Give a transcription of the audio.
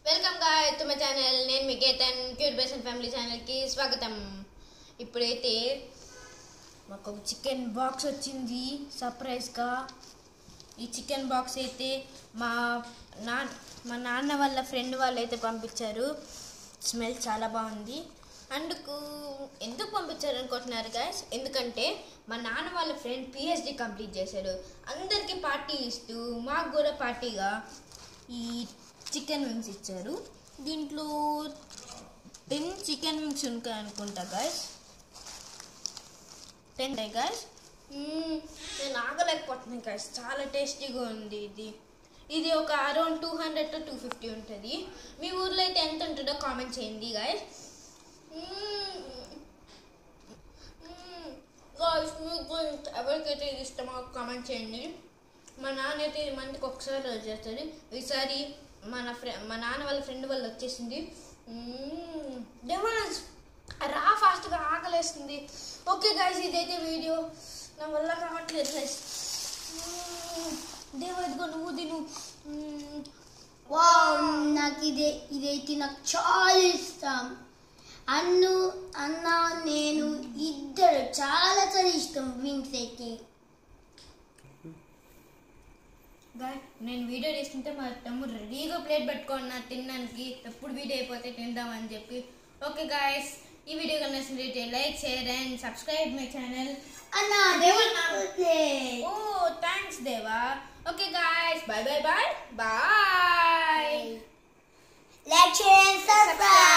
Welcome guy to my channel నేను మీ Ketan cute బేసన్ ఫ్యామిలీ ఛానల్కి స్వాగతం ఇప్పుడైతే మాకు ఒక చికెన్ బాక్స్ వచ్చింది సర్ప్రైజ్గా ఈ చికెన్ బాక్స్ అయితే మా నా మా నాన్న వాళ్ళ ఫ్రెండ్ వాళ్ళు అయితే పంపించారు స్మెల్ చాలా బాగుంది అందుకు ఎందుకు పంపించారు అనుకుంటున్నారు గాయస్ ఎందుకంటే మా నాన్న వాళ్ళ ఫ్రెండ్ పిహెచ్డి కంప్లీట్ చేశాడు అందరికీ పార్టీ ఇస్తూ మాకు కూడా పార్టీగా ఈ చికెన్ వింగ్స్ ఇచ్చారు దీంట్లో టెన్ చికెన్ వింగ్స్ ఉంటాయి అనుకుంటా గాయస్ టెన్ గాయస్ నేను ఆగలేకపోతున్నాను గాయస్ చాలా టేస్టీగా ఉంది ఇది ఇది ఒక around two hundred to two fifty ఉంటుంది మీ ఊర్లో అయితే ఎంత ఉంటుందో కామెంట్ చేయండి గాయస్ గాయస్ మీకు ఎవరికైతే ఇది ఇష్టమో కామెంట్ చేయండి మా నాన్న అయితే ఈ మంత్కి ఒకసారి రోజు చేస్తుంది ఈసారి మన ఫ్రె మా నాన్న వాళ్ళ ఫ్రెండ్ వాళ్ళు వచ్చేసింది డెమోన్స్ రా ఫాస్ట్గా ఆకలేస్తుంది ఓకే గాయస్ ఇదైతే వీడియో నా వల్ల కావట్లేదు గైస్ దేవ ఇదిగో నువ్వు తిను మ్మ్. వావ్ నాకు ఇదే ఇదైతే నాకు చాలా ఇష్టం అన్ను అన్న నేను ఇద్దరు చాలా చాలా ఇష్టం వింగ్స్ అయితే గాయ్ నేను వీడియో తీసుకుంటే మా తమ్ముడు రెడీగా ప్లేట్ పెట్టుకున్నా తినడానికి ఎప్పుడు వీడియో అయిపోతే తిందామని చెప్పి ఓకే గాయస్ ఈ వీడియో కనిపిస్తుంది like share and subscribe my channel అన్న దేవన్న. దేవుడు ఓ థ్యాంక్స్ దేవా okay guys bye bye bye bye like చేయండి సబ్స్క్రైబ్